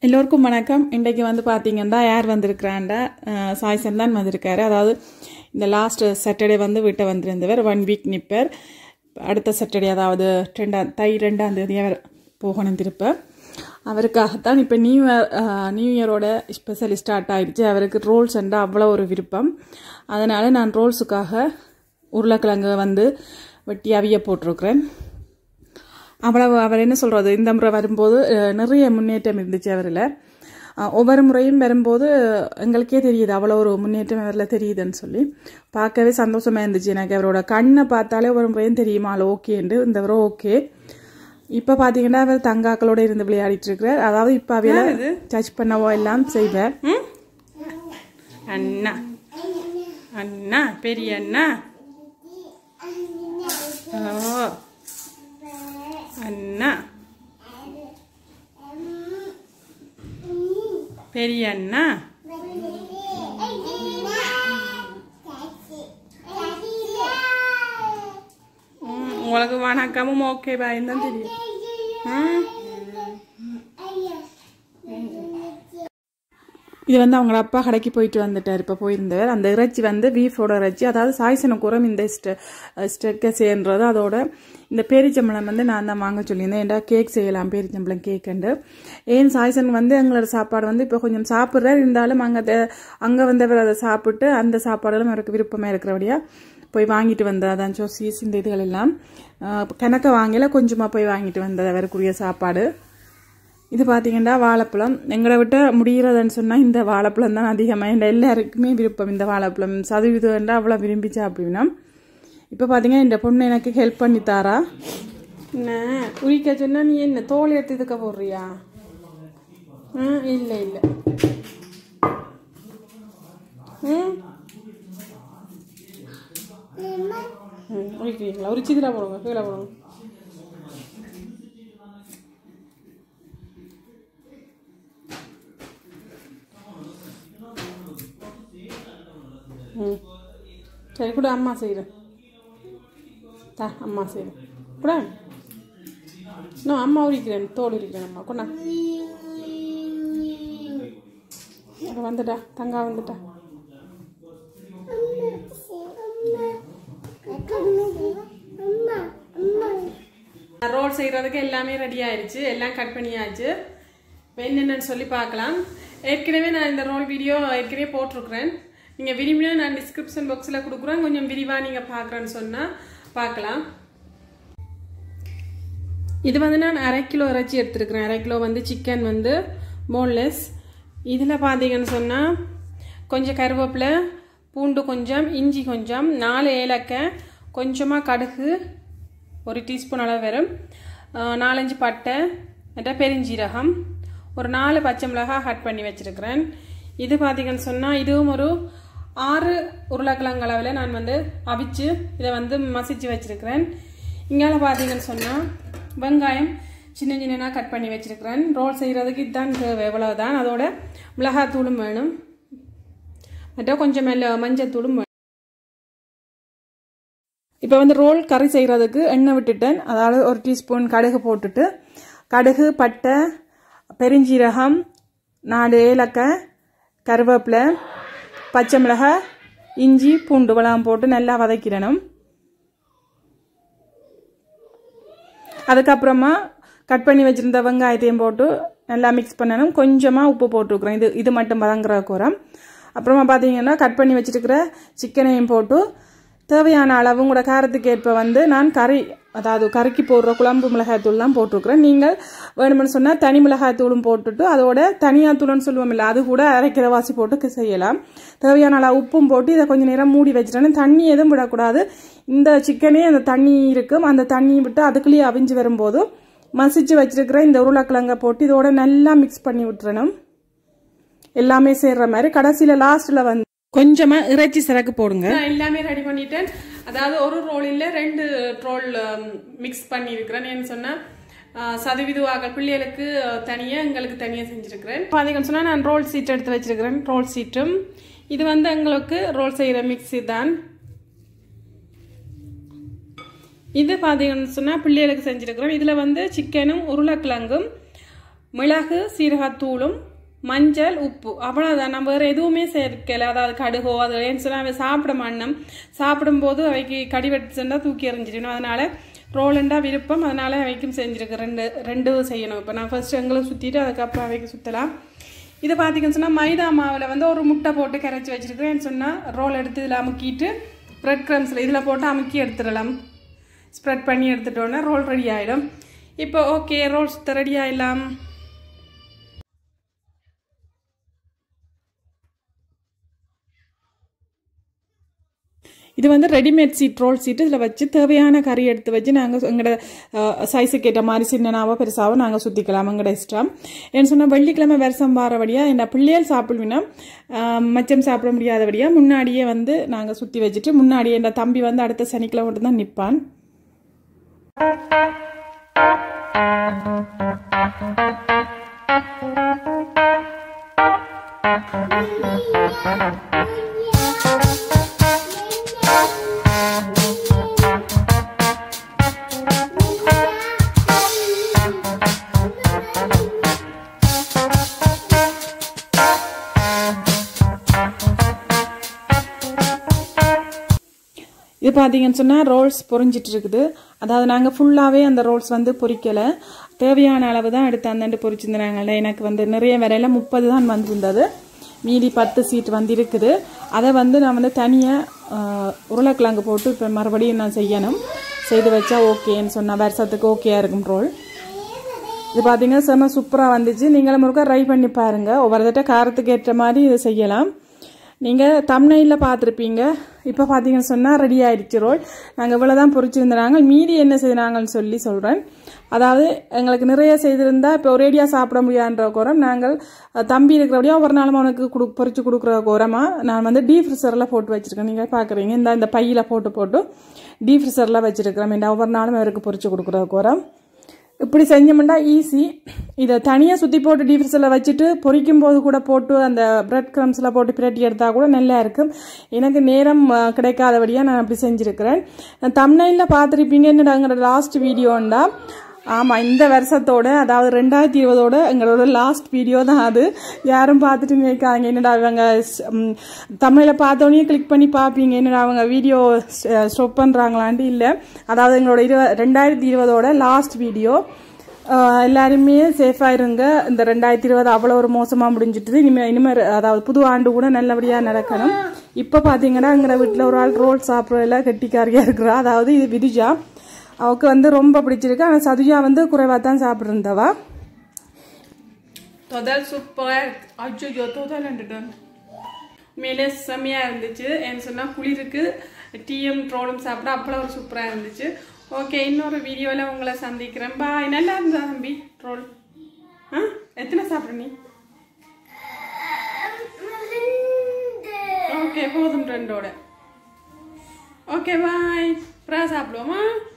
எல்லோருக்கும் வணக்கம் இன்றைக்கு வந்து பார்த்தீங்கன்னா யார் வந்திருக்கிறாண்டா அஹ் சாய்சன் தான் வந்திருக்காரு அதாவது இந்த லாஸ்ட் சாட்டர்டே வந்து வீட்டை வந்திருந்தவர் ஒன் வீக் நிப்பர் அடுத்த சாட்டர்டே அதாவது ரெண்டாம் தை ரெண்டாம் தேதி அவர் போகணும் திருப்ப அவருக்காகத்தான் இப்போ நியூ இயர் நியூ இயரோட ஸ்பெஷல் ஸ்டார்ட் ஆயிடுச்சு அவருக்கு ரோல்ஸ் என்றா அவ்வளோ ஒரு விருப்பம் அதனால் நான் ரோல்ஸுக்காக உருளைக்கிழங்கு வந்து வெட்டி அவிய போட்டிருக்கிறேன் அவ்வளவு அவர் என்ன சொல்கிறது இந்த முறை வரும்போது அஹ், நிறைய முன்னேற்றம் இருந்துச்சு அவரில் ஒவ்வொரு முறையும் வரும்போது எங்களுக்கே தெரியுது அவ்வளோ ஒரு முன்னேற்றம் அவரில் தெரியுதுன்னு சொல்லி பார்க்கவே சந்தோஷமா இருந்துச்சு எனக்கு அவரோட கண்ணை பார்த்தாலே ஒவ்வொரு முறையும் தெரியுமா அது ஓகேண்டு இந்த வரை ஓகே இப்போ பார்த்தீங்கன்னா அவர் தங்காக்களோட இருந்து விளையாடிட்டு இருக்கிறார் அதாவது இப்போ அவையில டச் பண்ணவோ எல்லாம் செய்வார் அண்ணா அண்ணா பெரிய அண்ணா ஓ அண்ணா பெரிய அண்ணா ம், உங்களுக்கு வணக்கமும் ஓகே பாய் தான் தெரியும் ம். இது வந்து அவங்க அப்பா கடைக்கு போயிட்டு வந்துட்டார் இப்போ போயிருந்தவர் அந்த இறைச்சி வந்து பீஃபோட இறைச்சி அதாவது சாய்சனக்குரம் இந்த ஸ்டெக்கசேன்றது அதோட இந்த பேரிச்சம்பளம் வந்து நான் தான் வாங்க சொல்லியிருந்தேன் ஏன்டா கேக் செய்யலாம் பேரிச்சம்பளம் கேக்குண்டு ஏன் சாய்சன் வந்து எங்களோட சாப்பாடு வந்து இப்போ கொஞ்சம் சாப்பிட்றாரு இருந்தாலும் அங்கே அங்கே வந்தவர் அதை சாப்பிட்டு அந்த சாப்பாடுகளும் அவருக்கு விருப்பமாக இருக்கிறபடியா போய் வாங்கிட்டு வந்தது அதான் சோசிஸ் இந்த இதுகள் எல்லாம் அஹ், கணக்க வாங்கல கொஞ்சமாக போய் வாங்கிட்டு வந்தது அவருக்குரிய சாப்பாடு இது பார்த்தீங்கன்னா வாழைப்பழம் எங்களை விட்டு முடிகிறதுன்னு சொன்னால் இந்த வாழைப்பழம் தான் அதிகமாக இந்த எல்லாருக்குமே விருப்பம் இந்த வாழைப்பழம் சதவீதம் அவ்வளோ விரும்பிச்சா அப்படின்னா இப்போ பார்த்தீங்கன்னா இந்த பொண்ணு எனக்கு ஹெல்ப் பண்ணி தாரா என்ன உரிக்க சொன்னா நீ என்ன தோல் எடுத்து இதுக்க போடுறியா ஆ இல்லை இல்லை ம் ம் உரிக்கிறீங்களா உரிச்சிதில் போடுங்க கீழே போடுங்க ம் சரி கூட அம்மா செய்கிறேன் தா அம்மா செய்கிறேன் கூட நான் அம்மா உரிக்கிறேன் தோல் உரிக்கிறேன் அம்மா கொண்டா அங்க வந்துட்டா தங்கா வந்துட்டா ரோல் செய்கிறதுக்கு எல்லாமே ரெடி ஆயிடுச்சு எல்லாம் கட் பண்ணியாச்சு இப்போ என்னென்னு சொல்லி பார்க்கலாம் ஏற்கனவே நான் இந்த ரோல் வீடியோ ஏற்கனவே போட்டிருக்கிறேன் நீங்கள் விரும்பினா நான் டிஸ்கிரிப்ஷன் பாக்ஸில் கொடுக்குறேன் கொஞ்சம் விரிவாக நீங்கள் பார்க்குறேன்னு சொன்னால் பார்க்கலாம் இது வந்து நான் அரை கிலோ இறைச்சி எடுத்துருக்கிறேன் அரை கிலோ வந்து சிக்கன் வந்து போன்லெஸ் இதில் பார்த்தீங்கன்னு சொன்னால் கொஞ்சம் கருவேப்பிலை பூண்டு கொஞ்சம் இஞ்சி கொஞ்சம் நாலு ஏலக்காய் கொஞ்சமாக கடுகு ஒரு டீஸ்பூன் அளவு வரும் அஹ் நாலஞ்சு பட்டை மற்றும் பெருஞ்சீரகம் ஒரு நாலு பச்சை மிளகாய் கட் பண்ணி வச்சுருக்கிறேன் இது பார்த்தீங்கன்னு சொன்னால் இதுவும் ஒரு ஆறு உருளைக்கிழங்கு அளவில் நான் வந்து அவிச்சு இதை வந்து மசிச்சு வச்சுருக்கிறேன் இங்கால பார்த்தீங்கன்னு சொன்னால் வெங்காயம் சின்ன சின்னனா கட் பண்ணி வச்சுருக்கிறேன் ரோல் செய்கிறதுக்கு இதுதான் தேவை எவ்வளவுதான் அதோட மிளகாத்தூளும் வேணும் மற்றும் கொஞ்சம் மெல்ல மஞ்சத்தூளும் வேணும் இப்போ வந்து ரோல் கறி செய்கிறதுக்கு எண்ணெய் விட்டுட்டேன் அதாவது ஒரு டீஸ்பூன் கடுகு போட்டுட்டு கடுகு பட்டை பெருஞ்சீரகம் நாலு ஏலக்காய் கருவேப்பிலை பச்சை மிளகாய் இஞ்சி பூண்டு வளம் போட்டு நல்லா வதக்கிடணும் அதுக்கப்புறமா கட் பண்ணி வச்சுருந்த வெங்காயத்தையும் போட்டு நல்லா மிக்ஸ் பண்ணணும் கொஞ்சமாக உப்பு போட்டுருக்குறேன் இது இது மட்டும் வதங்குற குரம் அப்புறமா பார்த்தீங்கன்னா கட் பண்ணி வச்சுருக்கிற சிக்கனையும் போட்டு தேவையான அளவு கூட காரத்துக்கு ஏற்ப வந்து நான் கறி அதாவது கறிக்கு போடுற குழம்பு மிளகாய்த்தூள்லாம் போட்டிருக்கிறேன் நீங்கள் வேணும்னு சொன்னால் தனி மிளகாய்த்தூளும் போட்டுட்டு அதோட தனியாத்தூள்னு சொல்லுவோம் இல்லை அது கூட அரைக்கிற வாசி போட்டு செய்யலாம் தேவையான அளவு உப்பும் போட்டு இதை கொஞ்சம் நேரம் மூடி வச்சுட்டேன் தண்ணி எதுவும் விடக்கூடாது இந்த சிக்கனே அந்த தண்ணி இருக்கும் அந்த தண்ணி விட்டு அதுக்குள்ளேயே அவிஞ்சு வரும்போது மசிச்சு வச்சிருக்கிற இந்த உருளைக்கிழங்கை போட்டு இதோட நல்லா மிக்ஸ் பண்ணி விட்டுறணும் எல்லாமே சேர்ற மாதிரி கடைசியில் லாஸ்ட்டில் வந்து கொஞ்சமா இறைச்சி சரக்கு போடுங்க நான் எல்லாமே ரெடி பண்ணிட்டேன் அதாவது ஒரு ரோலில் ரெண்டு ரோல் மிக்ஸ் பண்ணி இருக்கிறேன் ஏன்னு சொன்னா ஆஹ், சதவீதமாக பிள்ளைகளுக்கு தனியாக எங்களுக்கு தனியாக செஞ்சுருக்கிறேன் பார்த்தீங்கன்னு சொன்னால் நான் ரோல் சீட் எடுத்து வச்சிருக்கிறேன் ரோல் சீட்டும் இது வந்து எங்களுக்கு ரோல் செய்கிற மிக்ஸி தான் இது பார்த்தீங்கன்னு சொன்னால் பிள்ளைகளுக்கு செஞ்சுருக்கிறோம் இதில் வந்து சிக்கனும் உருளைக்கிழங்கும் மிளகு சீரகத்தூளும் மஞ்சள் உப்பு அவ்வளோதான் நம்ம வேறு எதுவுமே சேர்க்கல அதாவது கடுகோ அது ஏன்னு சொன்னால் அவன் சாப்பிட மாட்டோம் சாப்பிடும்போது அவைக்கு கடி வெட்டுச்சுன்னா தூக்கி எறிஞ்சிடணும் அதனால ரோலண்டா விருப்பம் அதனால அவைக்கும் செஞ்சுருக்கு ரெண்டு ரெண்டு செய்யணும் இப்போ நான் ஃபர்ஸ்ட் எங்களுக்கு சுற்றிட்டு அதுக்கப்புறம் அவைக்கு சுற்றலாம் இது பார்த்தீங்கன்னு சொன்னால் மைதா மாவில் வந்து ஒரு முட்டை போட்டு கரைச்சி வச்சிருக்கிறேன்னு சொன்னால் ரோல் எடுத்து இதில் அமுக்கிட்டு ப்ரெட் க்ரம்ஸில் இதில் போட்டு அமுக்கி எடுத்துடலாம் ஸ்ப்ரெட் பண்ணி எடுத்துட்டோன்னா ரோல் ரெடி ஆகிடும் இப்போ ஓகே ரோல் சுத்த ரெடி ஆகிடலாம் இது வந்து ரெடிமேட் சீட் ரோல் சீட்டு இதில் வச்சு தேவையான கறி எடுத்து வச்சு நாங்கள் எங்களோட சைஸுக்கு ஏற்ற மாதிரி சின்னனாவோ பெருசாவோ நாங்கள் சுற்றிக்கலாம் எங்களோட இஷ்டம் ஏன்னு சொன்னால் வெள்ளிக்கிழமை வருஷம் வாரபடியாக என்ன பிள்ளைகள் சாப்பிடுவினா மச்சம் சாப்பிட முடியாதபடியாக முன்னாடியே வந்து நாங்கள் சுற்றி வச்சுட்டு முன்னாடியே என் தம்பி வந்து அடுத்த சனிக்கிழமை மட்டும் தான் நிற்பான் இது பார்த்தீங்கன்னு சொன்னால் ரோல்ஸ் பொரிஞ்சிட்டு இருக்குது அதாவது நாங்கள் ஃபுல்லாகவே அந்த ரோல்ஸ் வந்து பொரிக்கலை தேவையான அளவு தான் எடுத்து அந்தாண்டு பொரிச்சிருந்தாங்கல்ல எனக்கு வந்து நிறைய விலையில முப்பது தான் வந்திருந்தது மீதி பத்து சீட் வந்து இருக்குது அதை வந்து நான் வந்து தனியாக உருளைக்கிழங்கு போட்டு இப்போ மறுபடியும் நான் செய்யணும் செய்து வச்சா ஓகேன்னு சொன்னால் வருஷத்துக்கு ஓகேயா இருக்கும் ரோல் இது பார்த்தீங்கன்னா செம்ம சூப்பராக வந்துச்சு நீங்களும் முருக்கா ட்ரை பண்ணி பாருங்கள் ஒவ்வொரு தட்ட காரத்துக்கு ஏற்ற மாதிரி இதை செய்யலாம் நீங்கள் தமிழ்நெல்லில் பார்த்துருப்பீங்க இப்போ பார்த்தீங்கன்னு சொன்னால் ரெடி ஆயிடுச்சு ரோல் நாங்கள் இவ்வளோ தான் பொறிச்சிருந்தாங்க மீதி என்ன செய்தாங்கன்னு சொல்லி சொல்கிறேன் அதாவது எங்களுக்கு நிறைய செய்திருந்தா இப்போ ஒரேடியாக சாப்பிட முடியாதுன்ற கோரம் நாங்கள் தம்பி இருக்கிறபடியா ஒரு நாளும் அவனுக்கு கொடு பொறிச்சு கொடுக்குற கோரமாக நான் வந்து டீ ஃப்ரிசரில் போட்டு வச்சுருக்கேன் நீங்கள் பார்க்குறீங்க இந்த இந்த பையில் போட்டு போட்டு டீ ஃப்ரிசரில் வச்சுருக்கிறேன் இந்த ஒவ்வொரு நாளும் அவருக்கு பொறிச்சு கொடுக்குற கோரம் இப்படி செஞ்சோம்னா ஈஸி இதை தனியாக சுற்றி போட்டு டீஃப்ரிஸில் வச்சுட்டு பொரிக்கும் போது கூட போட்டு அந்த பிரெட் க்ரம்ஸில் போட்டு பிரட்டி எடுத்தால் கூட நல்லா இருக்கும் எனக்கு நேரம் கிடைக்காதபடியாக நான் அப்படி செஞ்சுருக்கிறேன் தமிழ்நில பார்த்துருப்பீங்க என்னோட லாஸ்ட் வீடியோண்டா ஆமாம் இந்த வருஷத்தோட அதாவது ரெண்டாயிரத்தி இருபதோட எங்களோட லாஸ்ட் வீடியோ தான் அது யாரும் பார்த்துட்டு நினைக்காங்க என்னடா அவங்க தமிழில் பார்த்தோன்னே கிளிக் பண்ணி பார்ப்பீங்க என்னடா அவங்க வீடியோ ஸ்டாப் பண்ணுறாங்களான்ட்டு இல்லை அதாவது எங்களோட இருப ரெண்டாயிரத்தி இருபதோட லாஸ்ட் வீடியோ எல்லாருமே சேஃபாக இருங்க இந்த ரெண்டாயிரத்தி இருபது அவ்வளோ ஒரு மோசமாக முடிஞ்சிட்டுது இனிமேல் இனிமேல் அதாவது புது ஆண்டு கூட நல்லபடியாக நடக்கணும் இப்போ பார்த்தீங்கன்னா எங்கள் வீட்டில் ஒரு ஆள் ரோல் சாப்பிட்றதுல கெட்டிக்காரியாக இருக்கிறா அதாவது இது விதிஜா அவளுக்கு வந்து ரொம்ப பிடிச்சிருக்கு ஆனால் சதுஜா வந்து குறைவாக தான் சாப்பிட்ருந்தவா தொதல் சூப்பராக அஜோ தொதல் உண்மையிலே செம்மையாக இருந்துச்சு ஏன்னு சொன்னால் குளிருக்கு டீயும் ட்ரோலும் சாப்பிட அப்பளம் ஒரு சூப்பராக இருந்துச்சு ஓகே இன்னொரு வீடியோவில் உங்களை சந்திக்கிறேன் பாய் நல்லா இருந்தா தம்பி ட்ரோல் ஆ எத்தனை சாப்பிட்ற நீ ஓகே போதும் ரெண்டோட ஓகே பாய் அப்புறம் சாப்பிடுவோமா